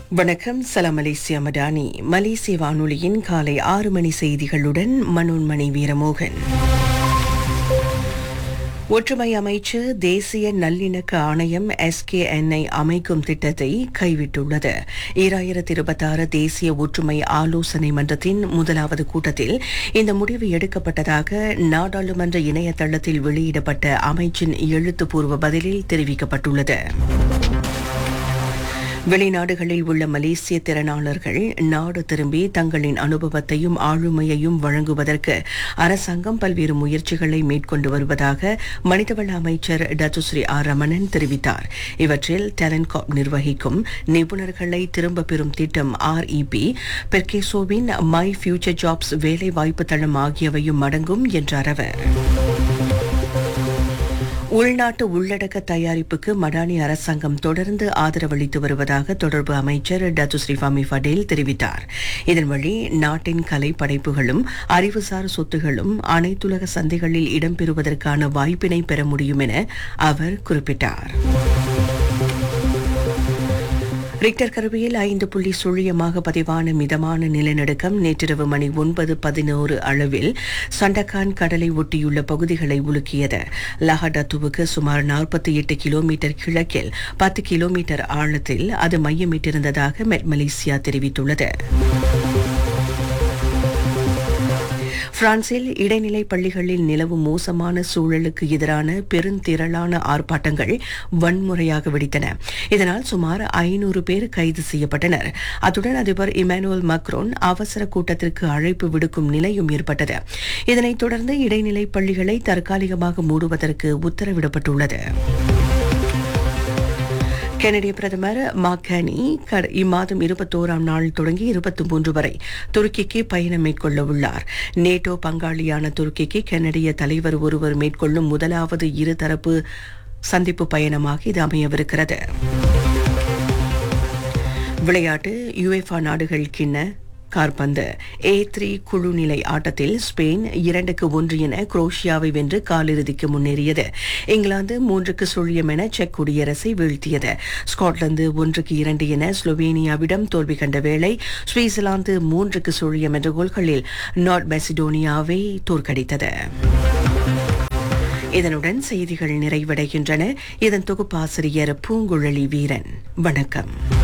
வணக்கம் சலாம் மலேசியா மடானி மலேசிய வானொலியின் காலை ஆறு மணி செய்திகளுடன் மனோன்மணி வீரமோகன் ஒற்றுமை அமைச்சு தேசிய நல்லிணக்க ஆணையம் எஸ்கேஎன்ஐ அமைக்கும் திட்டத்தை கைவிட்டுள்ளது ஈராயிரத்தி இருபத்தாறு தேசிய ஒற்றுமை ஆலோசனை மன்றத்தின் முதலாவது கூட்டத்தில் இந்த முடிவு எடுக்கப்பட்டதாக நாடாளுமன்ற இணையதளத்தில் வெளியிடப்பட்ட அமைச்சின் எழுத்துப்பூர்வ பதிலில் தெரிவிக்கப்பட்டுள்ளது வெளிநாடுகளில் உள்ள மலேசிய திறனாளர்கள் நாடு திரும்பி தங்களின் அனுபவத்தையும் ஆளுமையையும் வழங்குவதற்கு அரசாங்கம் பல்வேறு முயற்சிகளை மேற்கொண்டு வருவதாக மனிதவள அமைச்சர் டத்துஸ்ரீ ஆர் ரமணன் தெரிவித்தார் இவற்றில் டேலண்ட் காப் நிர்வகிக்கும் நிபுணர்களை திரும்ப பெறும் திட்டம் ஆர்இபி பெர்கேசோவின் மை ஃபியூச்சர் ஜாப்ஸ் வேலை வாய்ப்பு தளம் ஆகியவையும் அடங்கும் என்றார் அவர் உள்நாட்டு உள்ளடக்க தயாரிப்புக்கு மடானி அரசாங்கம் தொடர்ந்து ஆதரவளித்து வருவதாக தொடர்பு அமைச்சர் டத்து ஸ்ரீஃபாமி படேல் தெரிவித்தார் இதன் வழி நாட்டின் கலை படைப்புகளும் அறிவுசார் சொத்துகளும் அனைத்துலக சந்தைகளில் இடம்பெறுவதற்கான வாய்ப்பினை பெற முடியும் என அவர் குறிப்பிட்டார் ரிக்டர் கருவியில் ஐந்து புள்ளி சுழியமாக பதிவான மிதமான நிலநடுக்கம் நேற்றிரவு மணி ஒன்பது பதினோரு அளவில் சண்டகான் கடலை ஒட்டியுள்ள பகுதிகளை உலுக்கியது லஹடத்துவுக்கு சுமார் நாற்பத்தி எட்டு கிலோமீட்டர் கிழக்கில் பத்து கிலோமீட்டர் ஆழத்தில் அது மையமிட்டிருந்ததாக மெட் மலேசியா தெரிவித்துள்ளது பிரான்சில் இடைநிலை பள்ளிகளில் நிலவும் மோசமான சூழலுக்கு எதிரான பெருந்திரளான ஆர்ப்பாட்டங்கள் வன்முறையாக வெடித்தன இதனால் சுமார் ஐநூறு பேர் கைது செய்யப்பட்டனர் அத்துடன் அதிபர் இமானுவல் மக்ரோன் அவசர கூட்டத்திற்கு அழைப்பு விடுக்கும் நிலையும் ஏற்பட்டது இதனைத் தொடர்ந்து இடைநிலை பள்ளிகளை தற்காலிகமாக மூடுவதற்கு உத்தரவிடப்பட்டுள்ளது கெனடிய பிரதமர் மாக்கானி இம்மாதம் இருபத்தோராம் நாள் தொடங்கி இருபத்தி மூன்று வரை துருக்கிக்கு பயணம் மேற்கொள்ள உள்ளார் நேட்டோ பங்காளியான துருக்கிக்கு கெனடிய தலைவர் ஒருவர் மேற்கொள்ளும் முதலாவது இருதரப்பு சந்திப்பு பயணமாக இது அமையவிருக்கிறது விளையாட்டு யுஎஃபா நாடுகள் கிண்ண கார்பந்து ஏ த்ரீ குழு நிலை ஆட்டத்தில் ஸ்பெயின் இரண்டுக்கு ஒன்று என குரோஷியாவை வென்று காலிறுதிக்கு முன்னேறியது இங்கிலாந்து மூன்றுக்கு சுழியம் என செக் குடியரசை வீழ்த்தியது ஸ்காட்லாந்து ஒன்றுக்கு இரண்டு என ஸ்லோவேனியாவிடம் தோல்வி கண்ட வேளை சுவிட்சர்லாந்து மூன்றுக்கு சுழியம் என்ற கோல்களில் நார்த் மெசிடோனியாவை தோற்கடித்தது இதனுடன் செய்திகள் நிறைவடைகின்றன இதன் தொகுப்பாசிரியர் பூங்குழலி வீரன் வணக்கம்